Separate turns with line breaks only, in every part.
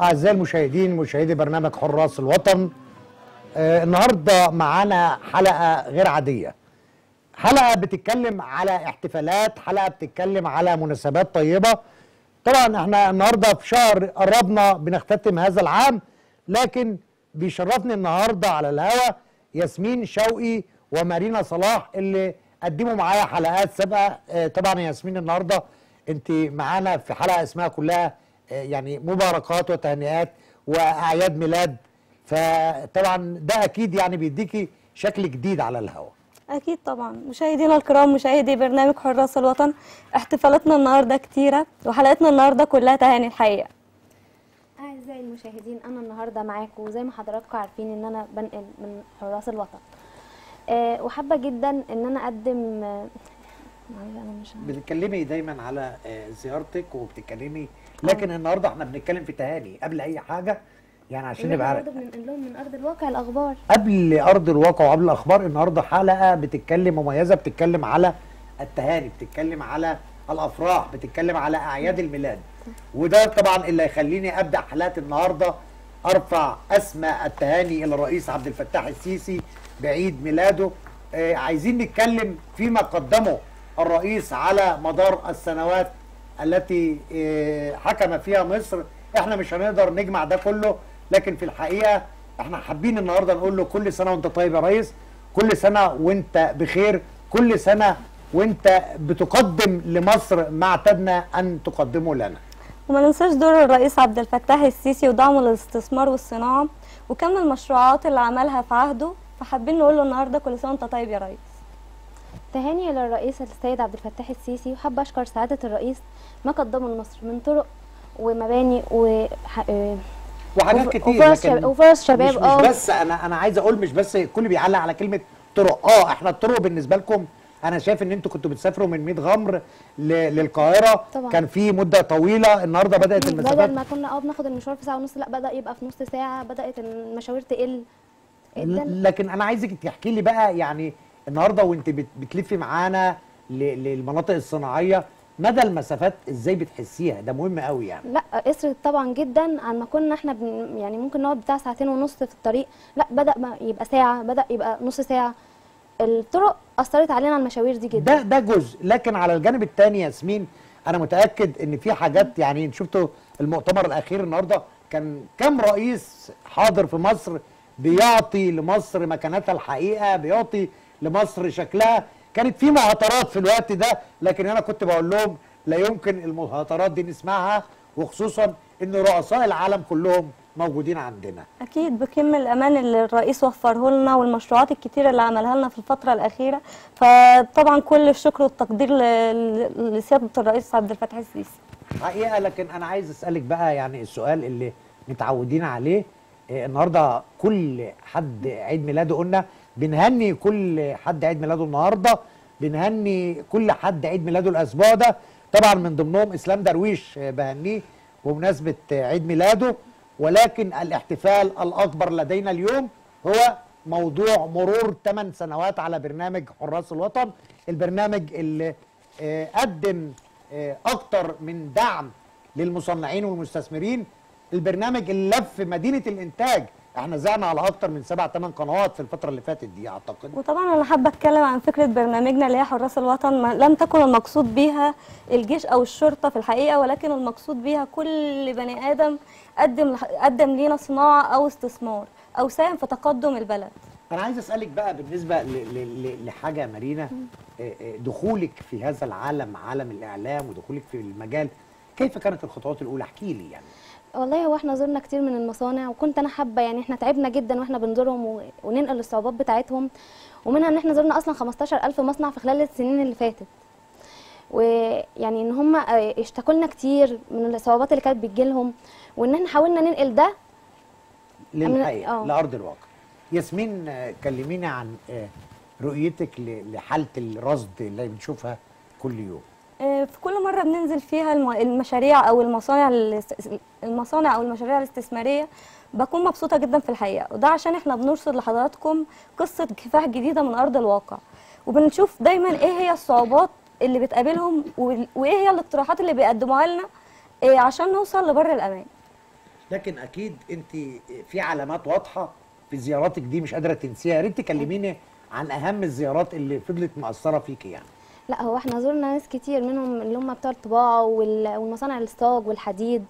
أعزائي المشاهدين مشاهدي برنامج حراس الوطن آه النهاردة معانا حلقة غير عادية حلقة بتتكلم على احتفالات حلقة بتتكلم على مناسبات طيبة طبعا احنا النهاردة في شهر قربنا بنختتم هذا العام لكن بيشرفني النهاردة على الهوا ياسمين شوقي ومارينا صلاح اللي قدموا معايا حلقات سابقة آه طبعا يا ياسمين النهاردة انت معانا في حلقة اسمها كلها آه يعني مباركات وتهنئات واعياد ميلاد فطبعا ده اكيد يعني بيديكي شكل جديد على الهواء
أكيد طبعا مشاهدينا الكرام مشاهدي برنامج حراس الوطن احتفالاتنا النهارده كتيرة وحلقتنا النهارده كلها تهاني الحقيقة
أعزائي المشاهدين أنا النهاردة معاكم وزي ما حضراتكم عارفين إن أنا بنقل من حراس الوطن أه وحابة جدا إن أنا أقدم آه، معلش أنا مش عارفة.
بتتكلمي دايما على آه، زيارتك وبتتكلمي لكن النهارده احنا بنتكلم في تهاني قبل اي حاجه يعني عشان
إن
نبقى
إحنا
عارف
برضه بننقل لهم من أرض الواقع الأخبار
قبل ارض الواقع وقبل الاخبار النهارده حلقه بتتكلم مميزه بتتكلم على التهاني بتتكلم على الافراح بتتكلم على اعياد الميلاد وده طبعا اللي هيخليني ابدا حلقه النهارده ارفع اسمى التهاني الى الرئيس عبد الفتاح السيسي بعيد ميلاده آه عايزين نتكلم فيما قدمه الرئيس على مدار السنوات التي آه، حكم فيها مصر احنا مش هنقدر نجمع ده كله لكن في الحقيقه احنا حابين النهارده نقول له كل سنه وانت طيب يا ريس كل سنه وانت بخير كل سنه وانت بتقدم لمصر ما اعتدنا ان تقدمه لنا
وما ننساش دور الرئيس عبد الفتاح السيسي ودعمه للاستثمار والصناعة وكم المشروعات اللي عملها في عهده فحابين نقول له النهارده كل سنة وانت طيب يا ريس
تهاني للرئيس السيد عبد الفتاح السيسي وحابة أشكر سعادة الرئيس ما قدمه لمصر من طرق ومباني و آه،
وحاجات
وف-
كتير
وفرص
لكن
شب- وفرص شباب
مش, مش
اه
بس انا انا عايز اقول مش بس الكل بيعلق على كلمه طرق اه احنا الطرق بالنسبه لكم انا شايف ان انتوا كنتوا بتسافروا من 100 غمر ل- للقاهره
طبعا.
كان في مده طويله النهارده بدات المسافات
بدل ما كنا اه بناخد المشوار في ساعة ونص لا بدأ يبقى في نص ساعة بدأت المشاوير تقل جدا
لكن انا عايزك تحكي لي بقى يعني النهارده وانت بت- بتلفي معانا ل- للمناطق الصناعيه مدى المسافات ازاي بتحسيها ده مهم قوي يعني
لا قصرت طبعا جدا عن ما كنا احنا بن يعني ممكن نقعد بتاع ساعتين ونص في الطريق لا بدأ ما يبقى ساعة بدأ يبقى نص ساعة الطرق أثرت علينا على المشاوير دي جدا
ده ده جزء لكن على الجانب الثاني ياسمين انا متاكد ان في حاجات يعني شفتوا المؤتمر الاخير النهارده كان كم رئيس حاضر في مصر بيعطي لمصر مكانتها الحقيقه بيعطي لمصر شكلها كانت في مهاترات في الوقت ده لكن انا كنت بقول لهم لا يمكن المهاترات دي نسمعها وخصوصا ان رؤساء العالم كلهم موجودين عندنا
أكيد بكم الأمان اللي الرئيس وفره لنا والمشروعات الكتيرة اللي عملها لنا في الفترة الأخيرة فطبعا كل الشكر والتقدير ل- ل- لسيادة الرئيس عبد الفتاح السيسي
حقيقه لكن انا عايز اسالك بقى يعني السؤال اللي متعودين عليه إيه النهارده كل حد عيد ميلاده قلنا بنهني كل حد عيد ميلاده النهارده بنهني كل حد عيد ميلاده الاسبوع ده طبعا من ضمنهم اسلام درويش آه، بهنيه بمناسبه آه، عيد ميلاده ولكن الاحتفال الاكبر لدينا اليوم هو موضوع مرور 8 سنوات على برنامج حراس الوطن البرنامج اللي آه، قدم آه، اكتر من دعم للمصنعين والمستثمرين البرنامج اللي لف مدينه الانتاج احنا زعنا على اكتر من سبع ثمان قنوات في الفتره اللي فاتت دي اعتقد
وطبعا انا حابه اتكلم عن فكره برنامجنا اللي هي حراس الوطن ما لم تكن المقصود بيها الجيش او الشرطه في الحقيقه ولكن المقصود بيها كل بني ادم قدم لح- قدم لينا صناعه او استثمار او ساهم في تقدم البلد
انا عايز اسالك بقى بالنسبه ل- ل- ل- لحاجه مارينا آه، آه، دخولك في هذا العالم عالم الاعلام ودخولك في المجال كيف كانت الخطوات الاولى احكي لي يعني
والله هو احنا زرنا كتير من المصانع وكنت انا حابه يعني احنا تعبنا جدا واحنا بنزورهم و- وننقل الصعوبات بتاعتهم ومنها ان احنا زرنا اصلا 15000 مصنع في خلال السنين اللي فاتت ويعني ان هم اشتكوا لنا كتير من الصعوبات اللي كانت بتجيلهم وان احنا حاولنا ننقل ده
للحقيقه
آه.
لارض الواقع ياسمين آه، كلميني عن آه، رؤيتك ل- لحاله الرصد اللي بنشوفها كل يوم
آه، في كل مرة بننزل فيها الم- المشاريع أو المصانع الاست- المصانع أو المشاريع الاستثمارية بكون مبسوطة جدا في الحقيقة وده عشان احنا بنرصد لحضراتكم قصة كفاح جديدة من أرض الواقع وبنشوف دايما ايه هي الصعوبات اللي بتقابلهم وال- وايه هي الاقتراحات اللي بيقدموها لنا إيه عشان نوصل لبر الأمان
لكن اكيد انت في علامات واضحه في زياراتك دي مش قادره تنسيها يا ريت تكلميني عن اهم الزيارات اللي فضلت مؤثره فيكي يعني
لا هو احنا زرنا ناس كتير منهم اللي هم بتوع الطباعة وال- والمصانع الصاج والحديد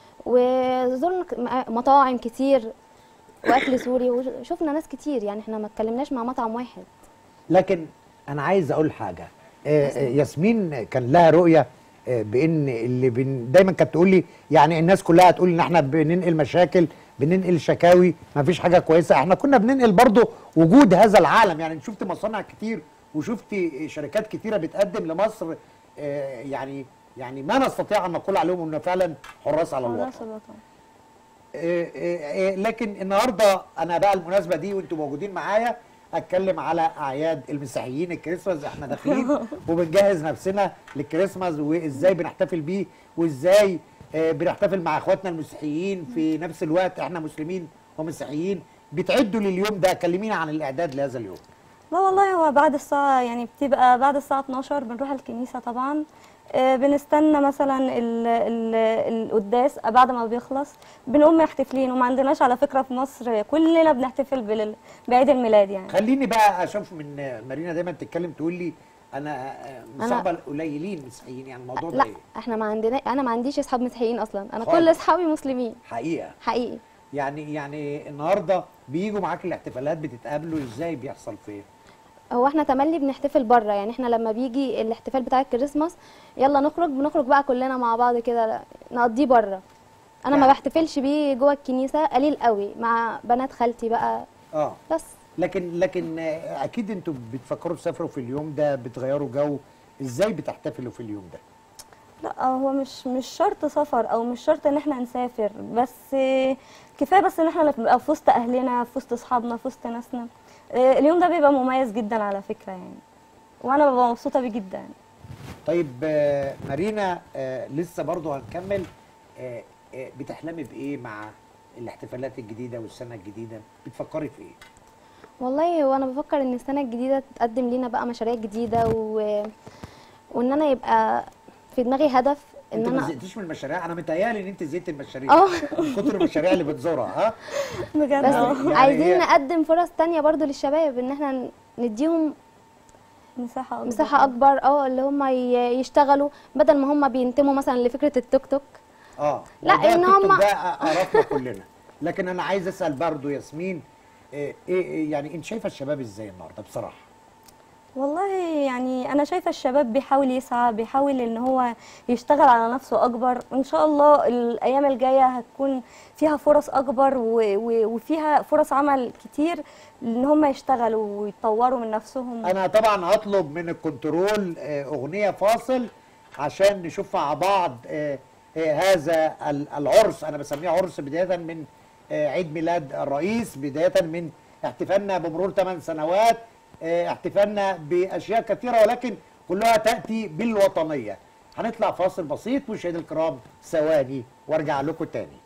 وزرنا ك- م- مطاعم كتير واكل سوري وشفنا ناس كتير يعني احنا ما اتكلمناش مع مطعم واحد
لكن انا عايز اقول حاجه آه، آه، ياسمين كان لها رؤيه آه، بان اللي بن دايما كانت تقول لي يعني الناس كلها تقول ان احنا بننقل مشاكل بننقل شكاوي ما فيش حاجه كويسه احنا كنا بننقل برضو وجود هذا العالم يعني شفت مصانع كتير وشفت شركات كتيره بتقدم لمصر آه، يعني يعني ما نستطيع ان نقول عليهم انه فعلا حراس على الوطن
حراس الوطن
إيه إيه إيه لكن النهارده انا بقى المناسبه دي وانتم موجودين معايا اتكلم على اعياد المسيحيين الكريسماس احنا داخلين وبنجهز نفسنا للكريسماس وازاي بنحتفل بيه وازاي آه، بنحتفل مع اخواتنا المسيحيين في نفس الوقت احنا مسلمين ومسيحيين بتعدوا لليوم ده كلمينا عن الاعداد لهذا اليوم
لا والله هو بعد الساعة يعني بتبقى بعد الساعة 12 بنروح الكنيسة طبعا آه، بنستنى مثلا ال- ال- القداس بعد ما بيخلص بنقوم محتفلين وما عندناش على فكرة في مصر كلنا بنحتفل بال- بعيد الميلاد يعني
خليني بقى اشوف من آه، مارينا دايما تتكلم تقول لي انا آه، مستقبل قليلين مسيحيين يعني الموضوع ده
لا
ايه
احنا ما عندنا انا ما عنديش اصحاب مسيحيين اصلا انا
خالص.
كل اصحابي مسلمين
حقيقه
حقيقي
يعني يعني النهارده بيجوا معاك الاحتفالات بتتقابلوا ازاي بيحصل فين؟
هو احنا تملي بنحتفل بره يعني احنا لما بيجي الاحتفال بتاع الكريسماس يلا نخرج بنخرج بقى كلنا مع بعض كده نقضيه بره انا ما
يعني-
بحتفلش بيه جوه الكنيسه قليل قوي مع بنات خالتي بقى
اه
بس
لكن لكن آه، اكيد انتوا بتفكروا تسافروا في اليوم ده بتغيروا جو ازاي بتحتفلوا في اليوم ده؟
لا هو مش مش شرط سفر او مش شرط ان احنا نسافر بس آه، كفايه بس ان احنا نبقى في وسط اهلنا في وسط اصحابنا في وسط ناسنا آه، اليوم ده بيبقى مميز جدا على فكره يعني وانا ببقى مبسوطه بيه جدا
طيب آه، مارينا آه، لسه برضو هنكمل آه، آه، بتحلمي بايه مع الاحتفالات الجديده والسنه الجديده؟ بتفكري في ايه؟
والله هو انا بفكر ان السنه الجديده تقدم لنا بقى مشاريع جديده و... وان انا يبقى في دماغي هدف ان
انت ما
انا
زهقتيش من المشاريع؟ انا متهيألي ان انت زهقت من المشاريع
اه
من كتر المشاريع اللي بتزورها ها؟
بجد
بس
آه.
يعني
عايزين
هي-
نقدم فرص تانية برضو للشباب ان احنا نديهم
مساحه أكبر.
مساحه اكبر اه اللي هم ي- يشتغلوا بدل ما هم بينتموا مثلا لفكره التوك توك
اه
لا،
موضوع
إن
التيك توك
هم-
ده قرفنا كلنا لكن انا عايز اسال برضو ياسمين ايه إيه إيه يعني انت شايفه الشباب ازاي النهارده بصراحه
والله يعني انا شايفه الشباب بيحاول يسعى بيحاول ان هو يشتغل على نفسه اكبر وان شاء الله الايام الجايه هتكون فيها فرص اكبر و- و- وفيها فرص عمل كتير ان هم يشتغلوا ويطوروا من نفسهم
انا طبعا هطلب من الكنترول آه، اغنيه فاصل عشان نشوف مع بعض آه، آه، هذا ال- العرس انا بسميه عرس بدايه من آه، عيد ميلاد الرئيس بدايه من احتفالنا بمرور 8 سنوات آه، احتفالنا باشياء كثيره ولكن كلها تاتي بالوطنيه هنطلع فاصل بسيط مشاهدي الكرام ثواني وارجع لكم تاني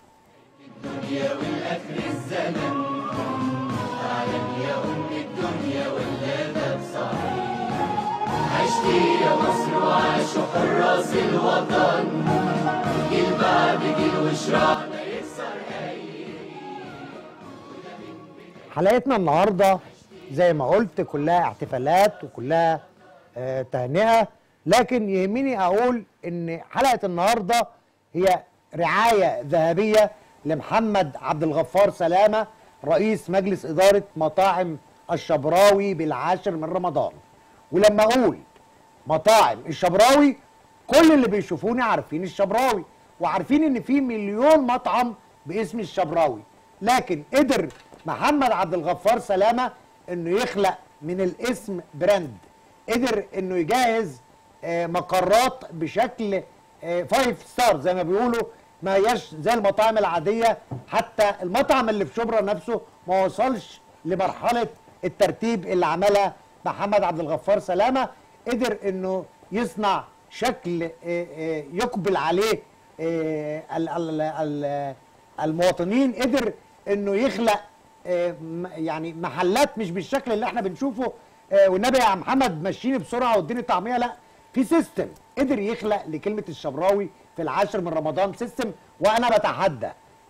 حلقتنا النهارده زي ما قلت كلها احتفالات وكلها آه، تهنئه لكن يهمني اقول ان حلقه النهارده هي رعايه ذهبيه لمحمد عبد الغفار سلامه رئيس مجلس اداره مطاعم الشبراوي بالعاشر من رمضان ولما اقول مطاعم الشبراوي كل اللي بيشوفوني عارفين الشبراوي وعارفين ان في مليون مطعم باسم الشبراوي لكن قدر محمد عبد الغفار سلامه انه يخلق من الاسم براند قدر انه يجهز آه، مقرات بشكل فايف ستار زي ما بيقولوا ما هياش زي المطاعم العاديه حتى المطعم اللي في شبرا نفسه ما وصلش لمرحله الترتيب اللي عملها محمد عبد الغفار سلامه قدر انه يصنع شكل آه، آه، يقبل عليه آه، ال- ال- ال- المواطنين قدر انه يخلق آه، م- يعني محلات مش بالشكل اللي احنا بنشوفه آه، والنبي يا محمد مشيني بسرعه واديني طعميه لا في سيستم قدر يخلق لكلمه الشبراوي في العاشر من رمضان سيستم وانا بتحدى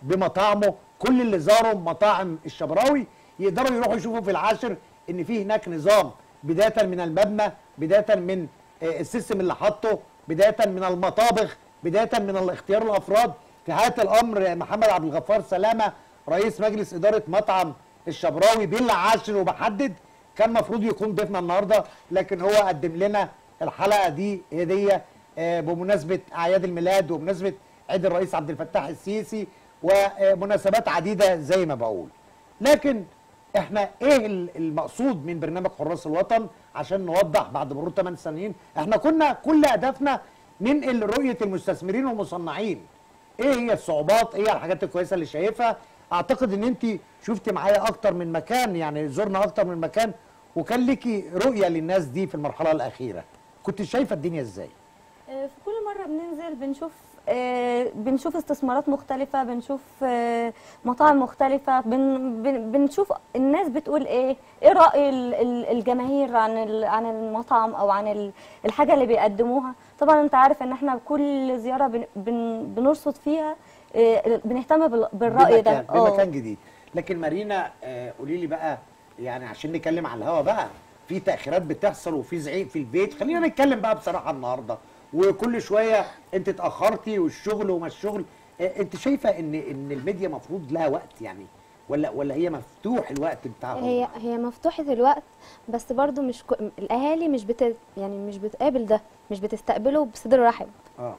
بمطاعمه كل اللي زاروا مطاعم الشبراوي يقدروا يروحوا يشوفوا في العاشر ان في هناك نظام بدايه من المبنى بدايه من آه، السيستم اللي حاطه بدايه من المطابخ بدايه من اختيار الافراد في حياه الامر محمد عبد الغفار سلامه رئيس مجلس اداره مطعم الشبراوي بالعاشر وبحدد كان المفروض يكون ضيفنا النهارده لكن هو قدم لنا الحلقه دي هديه آه، بمناسبه اعياد الميلاد وبمناسبه عيد الرئيس عبد الفتاح السيسي ومناسبات عديده زي ما بقول لكن احنا ايه ال- المقصود من برنامج حراس الوطن عشان نوضح بعد مرور 8 سنين احنا كنا كل هدفنا ننقل رؤيه المستثمرين والمصنعين ايه هي الصعوبات ايه الحاجات الكويسه اللي شايفها اعتقد ان انت شفت معايا اكتر من مكان يعني زرنا اكتر من مكان وكان ليكي رؤيه للناس دي في المرحله الاخيره كنت شايفه الدنيا ازاي
آه، في كل مرة بننزل بنشوف آه، بنشوف استثمارات مختلفة بنشوف آه، مطاعم مختلفة بن بن بنشوف الناس بتقول ايه ايه رأي ال- ال- الجماهير عن ال- عن المطعم او عن ال- الحاجة اللي بيقدموها طبعا انت عارف ان احنا كل زيارة بن بن بنرصد فيها آه، بنهتم بال- بالرأي ده
بمكان, بمكان جديد لكن مارينا آه قولي لي بقى يعني عشان نتكلم على الهوا بقى في تاخيرات بتحصل وفي زعيق في البيت خلينا نتكلم بقى بصراحه النهارده وكل شويه انت اتاخرتي والشغل وما الشغل آه انت شايفه ان ان الميديا مفروض لها وقت يعني ولا ولا هي مفتوح الوقت بتاعها
هي هي مفتوحة الوقت بس برضو مش كو... الاهالي مش بت يعني مش بتقابل ده مش بتستقبله بصدر رحب
اه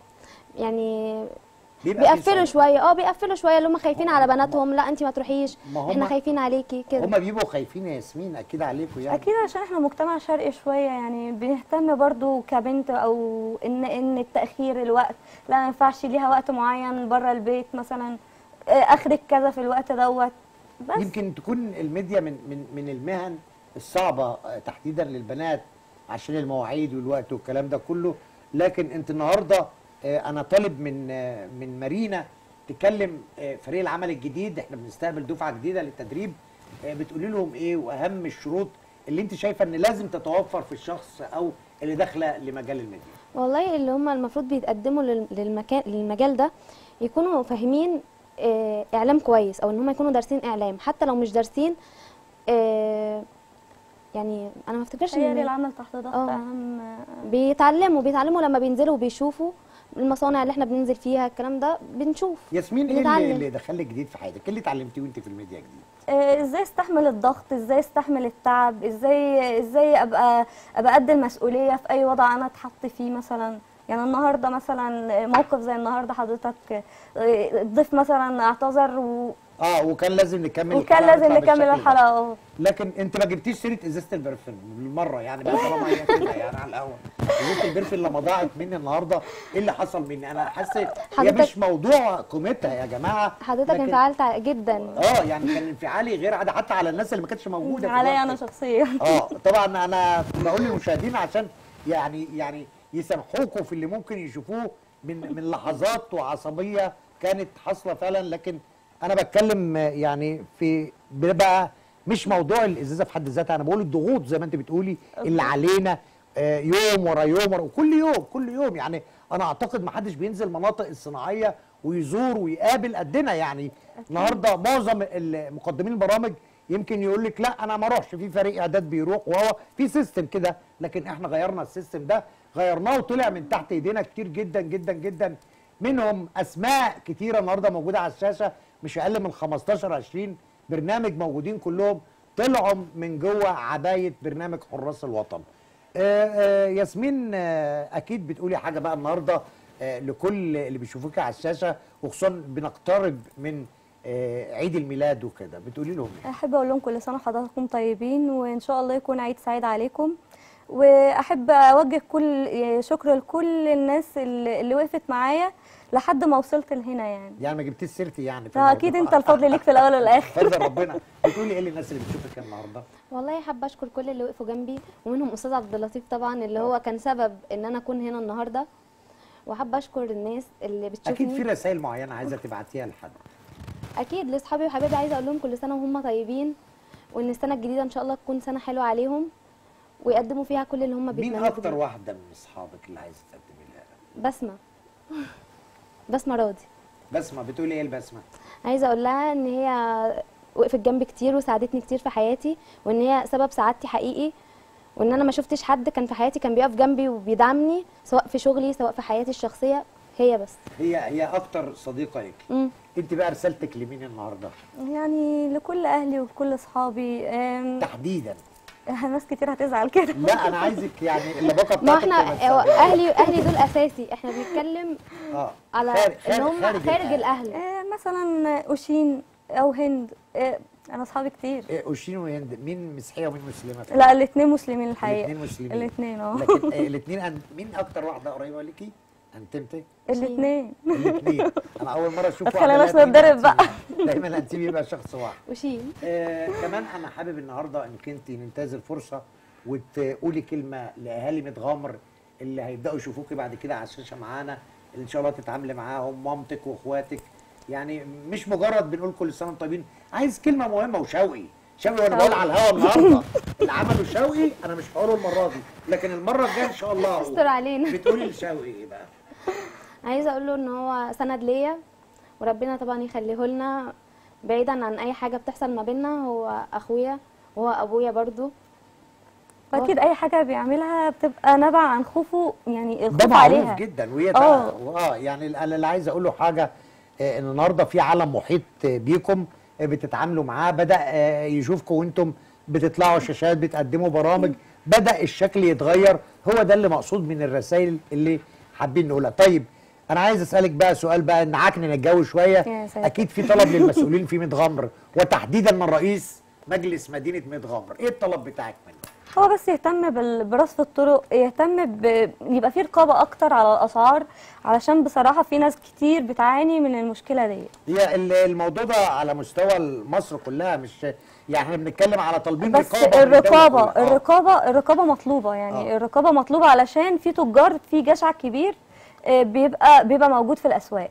يعني
بيبقى في
بيقفلوا
صعوبة.
شويه اه بيقفلوا شويه اللي هم خايفين على بناتهم لا انت ما تروحيش
ما هم-
احنا خايفين عليكي كده
هما بيبقوا خايفين يا ياسمين اكيد عليكم يعني
اكيد عشان احنا مجتمع شرقي شويه يعني بنهتم برضو كبنت او ان ان التاخير الوقت لا ما ينفعش ليها وقت معين بره البيت مثلا آه، اخرك كذا في الوقت دوت بس
يمكن تكون الميديا من من من المهن الصعبه آه، تحديدا للبنات عشان المواعيد والوقت والكلام ده كله لكن انت النهارده آه، انا طالب من آه، من مارينا تكلم آه، فريق العمل الجديد احنا بنستقبل دفعه جديده للتدريب آه، بتقولي لهم ايه واهم الشروط اللي انت شايفه ان لازم تتوفر في الشخص او اللي داخله لمجال الميديا
والله اللي هم المفروض بيتقدموا لل- للمكان للمجال ده يكونوا فاهمين آه، اعلام كويس او ان هم يكونوا دارسين اعلام حتى لو مش دارسين آه، يعني انا ما افتكرش
هي
ان
دي العمل تحت ضغط
آه.
اهم
بيتعلموا بيتعلموا لما بينزلوا وبيشوفوا المصانع اللي احنا بننزل فيها الكلام ده بنشوف
ياسمين ايه اللي,
بنتعلم.
اللي دخلك جديد في حياتك؟ ايه اللي اتعلمتيه وانت في الميديا جديد؟
آه، ازاي استحمل الضغط ازاي استحمل التعب ازاي ازاي ابقى ابقى قد المسؤوليه في اي وضع انا اتحط فيه مثلا يعني النهارده مثلا موقف زي النهارده حضرتك آه، الضيف مثلا اعتذر و...
اه وكان لازم نكمل
وكان
الحلقة
لازم
نطلع
نكمل
بالشكل ده.
الحلقه اه
لكن انت ما جبتيش سيره ازازه البرفان بالمره يعني بقى طالما هي كده يعني على الهوا ازازه البرفان لما ضاعت مني النهارده ايه اللي حصل مني انا حاسس هي
حضرتك-
مش موضوع قيمتها يا جماعه
حضرتك
لكن-
انفعلت ع- جدا
اه يعني كان انفعالي غير عادي حتى على الناس اللي ما كانتش موجوده في
عليا
الوقت.
انا شخصيا
اه طبعا انا بقول للمشاهدين عشان يعني يعني يسامحوكوا في اللي ممكن يشوفوه من من لحظات وعصبيه كانت حاصله فعلا لكن انا بتكلم آه، يعني في بقى مش موضوع الازازه في حد ذاتها انا بقول الضغوط زي ما انت بتقولي اللي علينا آه، يوم ورا يوم ورا وكل يوم كل يوم يعني انا اعتقد ما حدش بينزل مناطق الصناعيه ويزور ويقابل قدنا يعني النهارده معظم ال- مقدمين البرامج يمكن يقول لك لا انا ما اروحش في فريق اعداد بيروح وهو في سيستم كده لكن احنا غيرنا السيستم ده غيرناه وطلع من تحت ايدينا كتير جدا جدا جدا منهم اسماء كتيره النهارده موجوده على الشاشه مش اقل من 15 20 برنامج موجودين كلهم طلعوا من جوه عبايه برنامج حراس الوطن. آه، آه، ياسمين آه، اكيد بتقولي حاجه بقى النهارده آه، لكل اللي بيشوفوك على الشاشه وخصوصا بنقترب من آه، عيد الميلاد وكده بتقولي لهم ايه؟
احب اقول لهم كل سنه وحضراتكم طيبين وان شاء الله يكون عيد سعيد عليكم واحب اوجه كل شكر لكل الناس اللي اللي وقفت معايا لحد ما وصلت لهنا يعني
يعني ما جبتيش سيرتي يعني في
لا اكيد
الموضوع.
انت الفضل ليك في الاول والاخر
فضل ربنا بتقولي ايه للناس اللي بتشوفك النهارده؟
والله حابه اشكر كل اللي وقفوا جنبي ومنهم استاذ عبد اللطيف طبعا اللي هو كان سبب ان انا اكون هنا النهارده وحابه اشكر الناس اللي بتشوفني
اكيد في رسائل معينه عايزه تبعتيها لحد
اكيد لاصحابي وحبايبي عايزه اقول لهم كل سنه وهم طيبين وان السنه الجديده ان شاء الله تكون سنه حلوه عليهم ويقدموا فيها كل اللي هم
مين
بيتمنوا
اكتر واحده من اصحابك اللي عايزه تقدمي لها؟
بسمه بسمه راضي
بسمه بتقولي ايه البسمه
عايزه اقول لها ان هي وقفت جنبي كتير وساعدتني كتير في حياتي وان هي سبب سعادتي حقيقي وان انا ما شفتش حد كان في حياتي كان بيقف جنبي وبيدعمني سواء في شغلي سواء في حياتي الشخصيه هي بس
هي هي اكتر صديقه ليك
امم
انت بقى رسالتك لمين النهارده
يعني لكل اهلي وكل اصحابي أم،
تحديدا
ناس كتير هتزعل كده
لا انا عايزك يعني اللباقه
ما
بتاعتك
احنا
تبقى
هو
تساعدك.
اهلي اهلي دول اساسي احنا بنتكلم
اه
على
خارج-
ان
خارج-
هم
خارج
خارج
الأهل.
الاهل
أه، مثلا اوشين او هند أه، انا اصحابي كتير
إيه، اوشين وهند مين مسيحيه ومين مسلمه
لا الاثنين مسلمين الحقيقه
الاثنين مسلمين
الاثنين اه
لكن الاثنين أن... مين اكتر واحده قريبه ليكي انتمتي
الاثنين
الاثنين انا اول مره اشوف
ما
واحدة
تخليناش
لها اتنين
نتضرب بقى.
أنتيم. دايما الانتيم يبقى شخص واحد
وشين
آه كمان انا حابب النهارده انك انت ننتهز الفرصه وتقولي كلمه لاهالي متغامر اللي هيبداوا يشوفوكي بعد كده على الشاشه معانا اللي ان شاء الله تتعاملي معاهم مامتك واخواتك يعني مش مجرد بنقول كل سنه وانتم طيبين عايز كلمه مهمه وشوقي شوقي وانا بقول على الهوا النهارده اللي عمله شوقي انا مش هقوله المره دي لكن المره الجايه ان شاء الله
استر علينا.
بتقولي لشوقي ايه بقى
عايزه اقول له ان هو سند ليا وربنا طبعا يخليه لنا بعيدا عن اي حاجه بتحصل ما بينا هو اخويا وهو ابويا برضو
فاكيد اي حاجه بيعملها بتبقى نابعه عن خوفه يعني
ده
الخوف
معروف
عليها
جدا وهي
اه.
تع- اه يعني انا اللي عايز اقول له حاجه آه، ان النهارده في عالم محيط آه، بيكم آه، بتتعاملوا معاه بدا آه، يشوفكم وانتم بتطلعوا شاشات بتقدموا برامج بدا الشكل يتغير هو ده اللي مقصود من الرسائل اللي حابين نقولها طيب انا عايز اسالك بقى سؤال بقى نعكن الجو شويه
يا ساتر.
اكيد في طلب للمسؤولين في متغمر وتحديدا من رئيس مجلس مدينه متغمر ايه الطلب بتاعك منه
هو بس يهتم بال- برصف الطرق يهتم ب... يبقى في رقابه اكتر على الاسعار علشان بصراحه في ناس كتير بتعاني من المشكله دي
هي ال- الموضوع ده على مستوى مصر كلها مش يعني احنا بنتكلم على طالبين
بس
رقابه من الدولة
الرقابه
كلها. آه.
الرقابه الرقابه مطلوبه يعني
آه.
الرقابه مطلوبه علشان في تجار في جشع كبير آه، بيبقى بيبقى موجود في الاسواق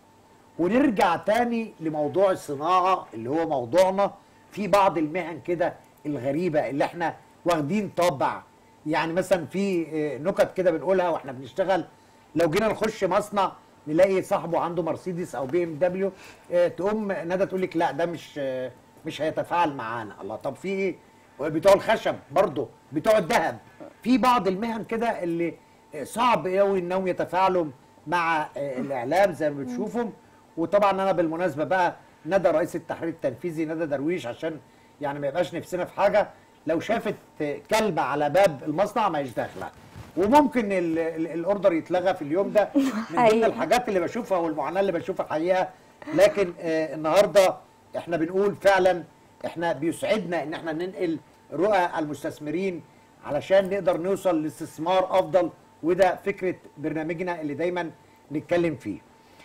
ونرجع تاني لموضوع الصناعه اللي هو موضوعنا في بعض المهن كده الغريبه اللي احنا واخدين طبع يعني مثلا في آه، نكت كده بنقولها واحنا بنشتغل لو جينا نخش مصنع نلاقي صاحبه عنده مرسيدس او بي ام دبليو آه، تقوم ندى تقول لك لا ده مش آه، مش هيتفاعل معانا الله طب في ايه بتوع الخشب برضه بتوع الذهب في بعض المهن كده اللي آه، صعب قوي انهم يتفاعلوا مع آه، الاعلام زي ما بتشوفهم وطبعا انا بالمناسبه بقى ندى رئيس التحرير التنفيذي ندى درويش عشان يعني ما يبقاش نفسنا في حاجه لو شافت آه، كلبه على باب المصنع ما هيش داخله وممكن ال- ال- الاوردر يتلغى في اليوم ده من ضمن
حقيقي.
الحاجات اللي بشوفها والمعاناه اللي بشوفها حقيقه لكن آه النهارده احنا بنقول فعلا احنا بيسعدنا ان احنا ننقل رؤى المستثمرين علشان نقدر نوصل لاستثمار افضل وده فكره برنامجنا اللي دايما نتكلم فيه.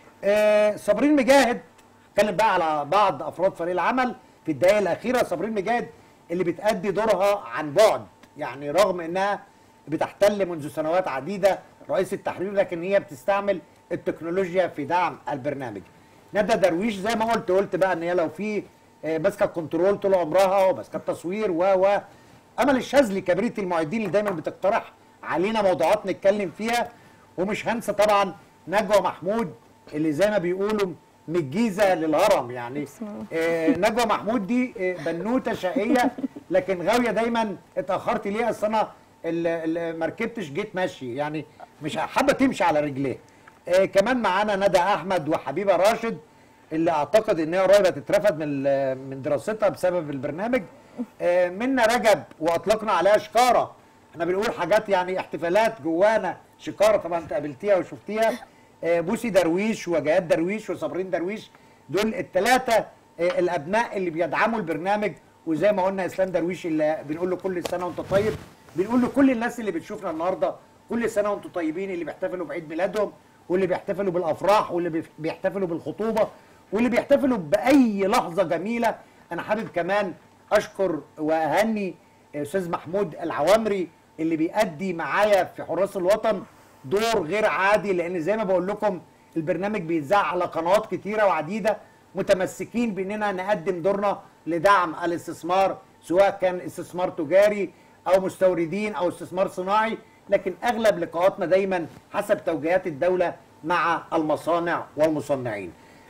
آه صابرين مجاهد اتكلم بقى على بعض افراد فريق العمل في الدقائق الاخيره صابرين مجاهد اللي بتأدي دورها عن بعد يعني رغم انها بتحتل منذ سنوات عديده رئيس التحرير لكن هي بتستعمل التكنولوجيا في دعم البرنامج. ندى درويش زي ما قلت قلت بقى ان هي لو في آه، ماسكه كنترول طول عمرها وماسكه التصوير و و امل الشاذلي كبرية المعدين اللي دايما بتقترح علينا موضوعات نتكلم فيها ومش هنسى طبعا نجوى محمود اللي زي ما بيقولوا من الجيزه للهرم يعني آه نجوى محمود دي آه بنوته شقيه لكن غاويه دايما اتاخرت ليه اصل انا ال- ال- ما ركبتش جيت ماشي يعني مش حابه تمشي على رجليه آه كمان معانا ندى احمد وحبيبه راشد اللي اعتقد ان هي قريبه تترفد من ال- من دراستها بسبب البرنامج آه منا رجب واطلقنا عليها شكاره احنا بنقول حاجات يعني احتفالات جوانا شكاره طبعا انت قابلتيها وشفتيها آه، بوسي درويش وجهاد درويش وصابرين درويش دول الثلاثه الابناء اللي بيدعموا البرنامج وزي ما قلنا اسلام درويش اللي بنقول له كل سنه وانت طيب بنقول لكل الناس اللي بتشوفنا النهارده كل سنه وانتم طيبين اللي بيحتفلوا بعيد ميلادهم واللي بيحتفلوا بالافراح واللي بيف- بيحتفلوا بالخطوبه واللي بيحتفلوا باي لحظه جميله انا حابب كمان اشكر واهني استاذ محمود العوامري اللي بيأدي معايا في حراس الوطن دور غير عادي لان زي ما بقول لكم البرنامج بيتذاع على قنوات كتيره وعديده متمسكين باننا نقدم دورنا لدعم الاستثمار سواء كان استثمار تجاري او مستوردين او استثمار صناعي لكن اغلب لقاءاتنا دايما حسب توجيهات الدوله مع المصانع والمصنعين.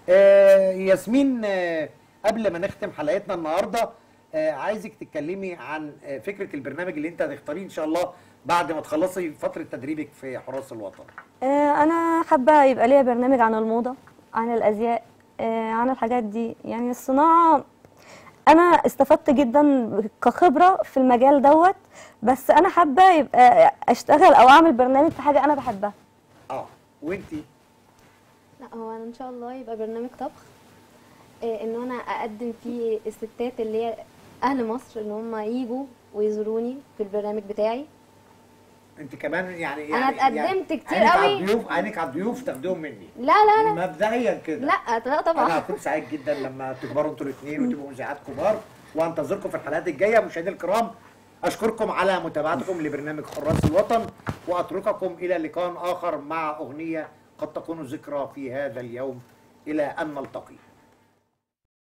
آه ياسمين آه قبل ما نختم حلقتنا النهارده آه عايزك تتكلمي عن آه فكره البرنامج اللي انت هتختاريه ان شاء الله بعد ما تخلصي فتره تدريبك في حراس الوطن
آه، انا حابه يبقى ليا برنامج عن الموضه عن الازياء آه، عن الحاجات دي يعني الصناعه انا استفدت جدا كخبره في المجال دوت بس انا حابه يبقى اشتغل او اعمل برنامج في حاجه انا بحبها
اه وانتي
لا هو أنا ان شاء الله يبقى برنامج طبخ إيه انه انا اقدم فيه الستات اللي هي اهل مصر ان هم يجوا ويزوروني في البرنامج بتاعي
انت كمان يعني
أنا
يعني
اتقدمت كتير
عينك على
قوي.
الضيوف عينك على الضيوف تاخديهم مني
لا لا لا
مبدئيا كده
لا لا
انا
طبعا
هكون سعيد جدا لما تكبروا انتوا الاثنين وتبقوا مذيعات كبار وانتظركم في الحلقات الجايه مشاهدينا الكرام اشكركم على متابعتكم لبرنامج حراس الوطن واترككم الى لقاء اخر مع اغنيه قد تكون ذكرى في هذا اليوم الى ان نلتقي